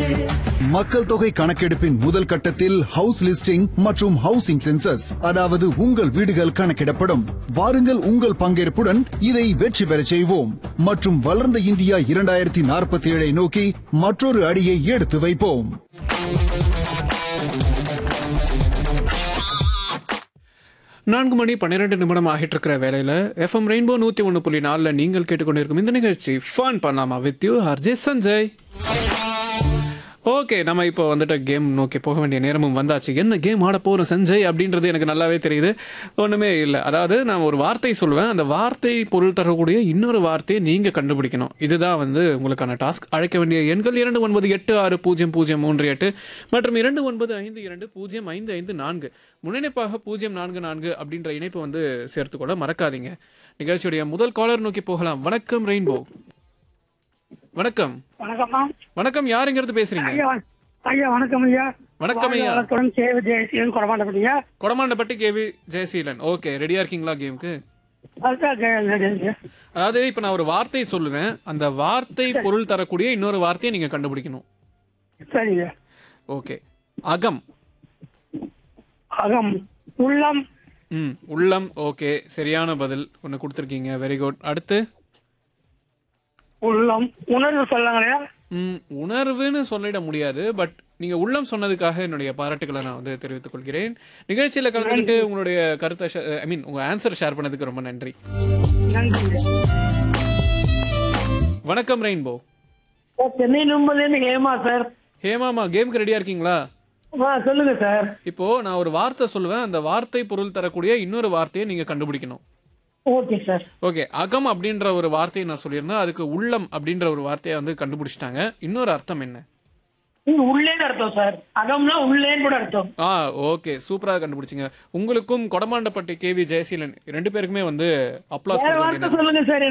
மக்கள் தொகை கணக்கெடுப்பின் முதல் கட்டத்தில் ஹவுஸ் லிஸ்டிங் மற்றும் ஹவுசிங் சென்சஸ் அதாவது உங்கள் வீடுகள் கணக்கிடப்படும் வாருங்கள் உங்கள் பங்கேற்புடன் இதை வெற்றி பெறச் செய்வோம் மற்றும் வளர்ந்த இந்தியா இரண்டாயிரத்தி நாற்பத்தி ஏழை நோக்கி மற்றொரு அடியை எடுத்து வைப்போம் நான்கு மணி பன்னிரெண்டு நிமிடம் ஆகிட்டு இருக்கிற வேலையில எஃப்எம் ரெயின்போ நூத்தி ஒன்று புள்ளி நாலுல நீங்கள் கேட்டுக்கொண்டிருக்கும் இந்த நிகழ்ச்சி ஃபன் பண்ணலாமா வித் யூ ஹர்ஜே சஞ்சய் ஓகே நம்ம இப்போ வந்துட்டு கேம் நோக்கி போக வேண்டிய நேரமும் வந்தாச்சு என்ன கேம் ஆட போறோம் சஞ்சய் அப்படின்றது எனக்கு நல்லாவே தெரியுது ஒண்ணுமே இல்லை அதாவது நான் ஒரு வார்த்தை சொல்லுவேன் அந்த வார்த்தை பொருள் தரக்கூடிய இன்னொரு வார்த்தையை நீங்க கண்டுபிடிக்கணும் இதுதான் வந்து உங்களுக்கான டாஸ்க் அழைக்க வேண்டிய எண்கள் இரண்டு ஒன்பது எட்டு ஆறு பூஜ்ஜியம் பூஜ்ஜியம் மூன்று எட்டு மற்றும் இரண்டு ஒன்பது ஐந்து இரண்டு பூஜ்ஜியம் ஐந்து ஐந்து நான்கு முன்னிணைப்பாக பூஜ்ஜியம் நான்கு நான்கு அப்படின்ற இணைப்பு வந்து சேர்த்துக்கொள்ள மறக்காதீங்க நிகழ்ச்சியுடைய முதல் காலர் நோக்கி போகலாம் வணக்கம் ரெயின்போ வணக்கம் வணக்கம்மா வணக்கம் யாருங்கிறது பேசுறீங்க ஐயா ஐயா வணக்கம் ஐயா வணக்கம் ஐயா. வணக்கம் சேவை ஜெயசீலன் கொடமாட்டப்படியா கொடமாண்டப்பட்டி கேவி ஜெயசீலன் ஓகே ரெடியா இருக்கீங்களா கேமுக்கு அதுதான் கே- அதாவது இப்ப நான் ஒரு வார்த்தை சொல்லுவேன் அந்த வார்த்தை பொருள் தரக்கூடிய இன்னொரு வார்த்தையை நீங்க கண்டுபிடிக்கணும் சரிங்க ஓகே அகம் அகம் உள்ளம் ம் உள்ளம் ஓகே சரியான பதில் ஒன்று கொடுத்துருக்கீங்க வெரி குட் அடுத்து உள்ளம் உணர்வு சொல்லுங்களையா ம் உணர்வுன்னு சொல்லிட முடியாது பட் நீங்க உள்ளம் சொன்னதுக்காக என்னுடைய பாராட்டுகளை நான் வந்து தெரிவித்துக் கொள்கிறேன் நிகழ்ச்சியில கலந்துக்கிட்டு உங்களுடைய கருத்தை ஐ மீன் உங்க ஆன்சர் ஷேர் பண்ணதுக்கு ரொம்ப நன்றி நன்றி வணக்கம் ரெயின்போ சார் சென்னை நும்பலேருந்து ஹேமா சார் ஹேமாமா கேமுக்கு ரெடியா இருக்கீங்களா ஆ சொல்லுங்க சார் இப்போ நான் ஒரு வார்த்தை சொல்லுவேன் அந்த வார்த்தை பொருள் தரக்கூடிய இன்னொரு வார்த்தையை நீங்க கண்டுபிடிக்கணும் ஓகே சார் ஓகே அகம் அப்படின்ற ஒரு வார்த்தையை நான் சொல்லியிருந்தேன் அதுக்கு உள்ளம் அப்படின்ற ஒரு வார்த்தையை வந்து கண்டுபிடிச்சிட்டாங்க இன்னொரு அர்த்தம் என்ன இது உள்ளேன்னு அர்த்தம் சார் அகம்னா உள்ளேன்னு கூட அர்த்தம் ஆ ஓகே சூப்பரா கண்டுபிடிச்சிங்க உங்களுக்கும் கொடமாண்டப்பட்டி கேவி ஜெயசீலன் ரெண்டு பேருக்குமே வந்து அப்ளாஸ் வேற வார்த்தை சொல்லுங்க சார்